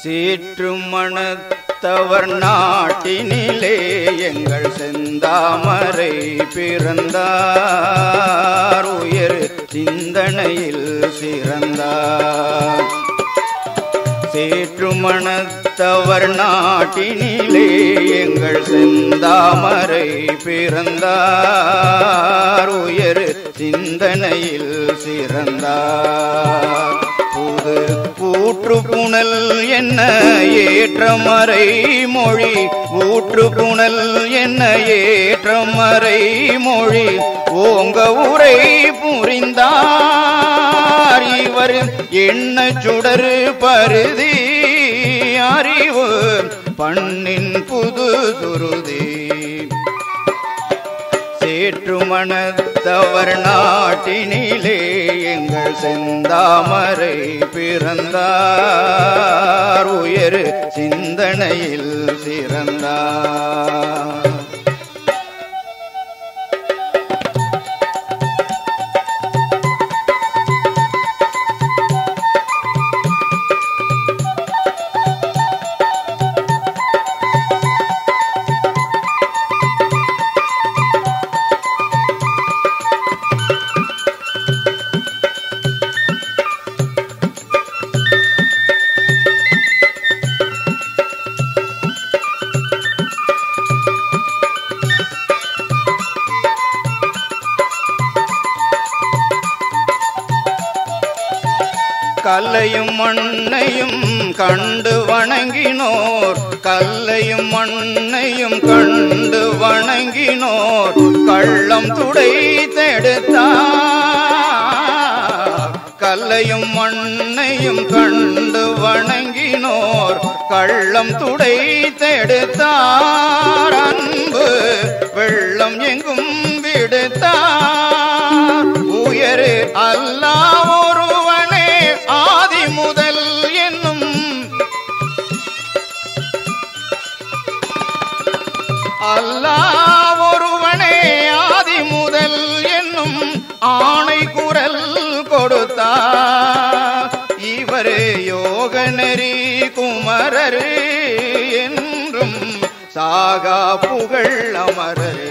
சீற்று மணத்தவர் நாட்டினிலே எங்கள் செந்தாமரை பிறந்தார் உயர் சிந்தனையில் சிறந்தார் சேற்று மணத்தவர் நாட்டினிலே எங்கள் செந்தாமரை பிறந்தார் உயர் சிந்தனையில் சிறந்தார் புது ஊற்று புனல் என்ன ஏற்றமறை மொழி ஊற்று புனல் என்ன ஏற்றமறை மொழி ஓங்க உரை புரிந்தார் இவர் என்ன சுடரு பருதி அறிவு பண்ணின் புது சுருதி சேற்று மணத்தவர் நாட்டினிலே எங்கள் செந்தாமரை பிறந்தார் உயர் சிந்தனையில் சிறந்தார் கல்லையும் மண்ணையும் கண்டு வணங்கினோர் கல்லையும் மண்ணையும் கண்டு வணங்கினோர் கள்ளம் துடை தெடுத்தார் கல்லையும் மண்ணையும் கண்டு வணங்கினோர் கள்ளம் துடை தெடுத்தார் அன்பு வெள்ளம் எங்கும் விடுத்தார் உயரு அல்லா ஒருவனே ஆதி முதல் என்னும் அல்லாஹ் ஒருவனே ஆதி முதல் என்னும் ஆணை குரல் கொடுத்தார் இவரே யோக நெறி குமரரு என்றும் சாகா புகழ் அமரரே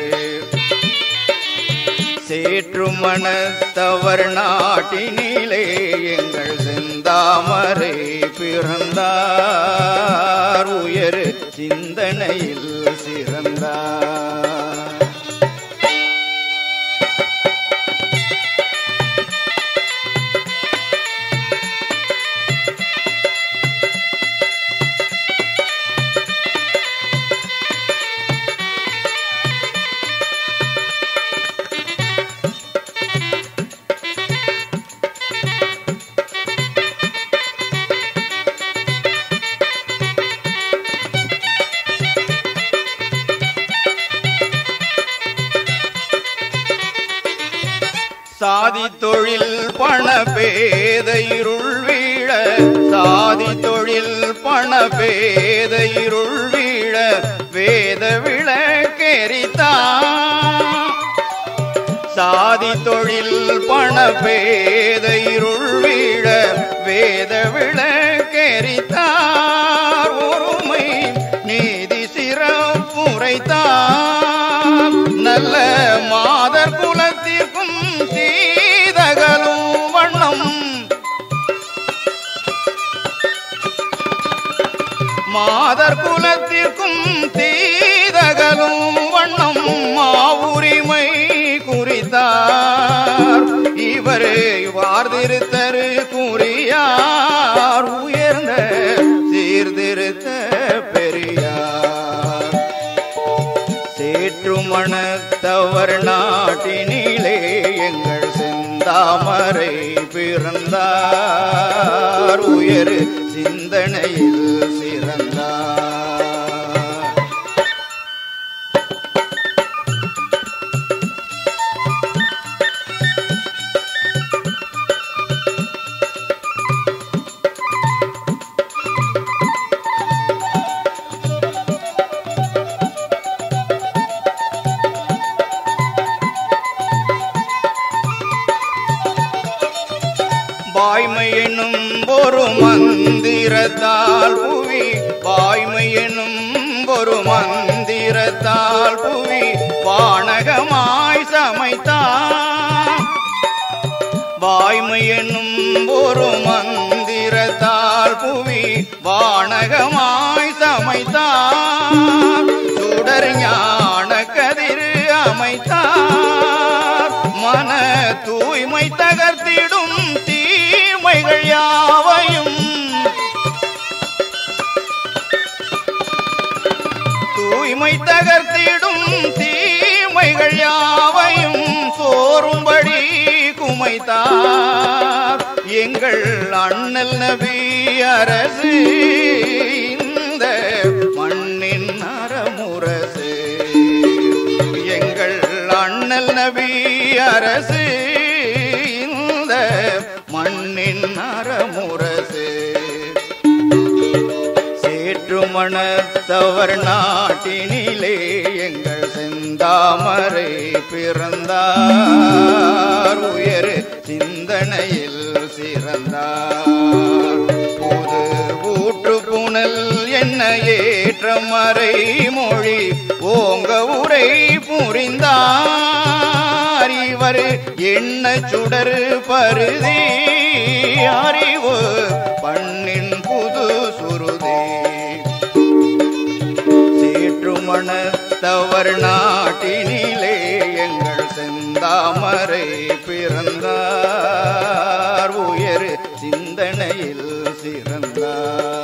சேற்று மணத்தவர் நாட்டினிலே எங்கள் செந்தாமரை பிறந்தார் உயர் சிந்தனையில் சிறந்தார் சாதி தொழில் பண பேத இருள் வீழ சாதி தொழில் பண பேத இருள் வீழ வேத விளக்கெரித்தான் சாதி தொழில் பண பேத இருள் வீழ வேத விளக்கெரித்தார் ஒருமை நீதி சிறப்புரைத்தார் நல்ல மாதர் குலத்திற்கும் தீதகலும் வண்ணம் மாதர் குலத்திற்கும் தீதகலும் வண்ணம் மாவுரிமை குறித்தார் இவர் வார்திருத்தரு கூறியார் உயர்ந்த சீர்திருத்த பெரியார் சேற்று மணத்தவர் நாட்டினிலே எங்கள் செந்தாமரை பிறந்தார் உயர் சிந்தனையில் சிறந்தார் வாய்மை என்னும் ஒரு மந்திரத்தால் புவி மந்திரத்தால் புவி வானகமாய் சமைத்தான் வாய்மை என்னும் ஒரு மந்திரத்தால் புவி வானகமாய் சமைத்தார் சுடர் ஞான கதிர் அமைத்தார் மன தூய்மை தகர்த்திடும் தீமைகள் யாவையும் தூய்மை தகர்த்திடும் தீமைகள் யாவையும் சோறும்படி குமைத்தார் எங்கள் அண்ணல் நபி அரசு இந்த மண்ணின் அறமுரசு எங்கள் அண்ணல் நபி அரசு இந்த மண்ணின் அறமுரசு சேற்று மணத்தவர் நாட்டினிலே எங்கள் செந்தாமரை பிறந்தார் உயர் சிந்தனையில் சிறந்தார் புது ஊற்று புனல் என்ன ஏற்றமறை மொழி ஓங்க உரை புரிந்தார் இவர் என்ன சுடர் பருதி அறிவு பண்ணின் புது சுருதி சேற்றுமணத்தவர் நாட்டினிலே எங்கள் செந்தாமரை பிறந்தார் உயர் சிந்தனையில் சிறந்தார்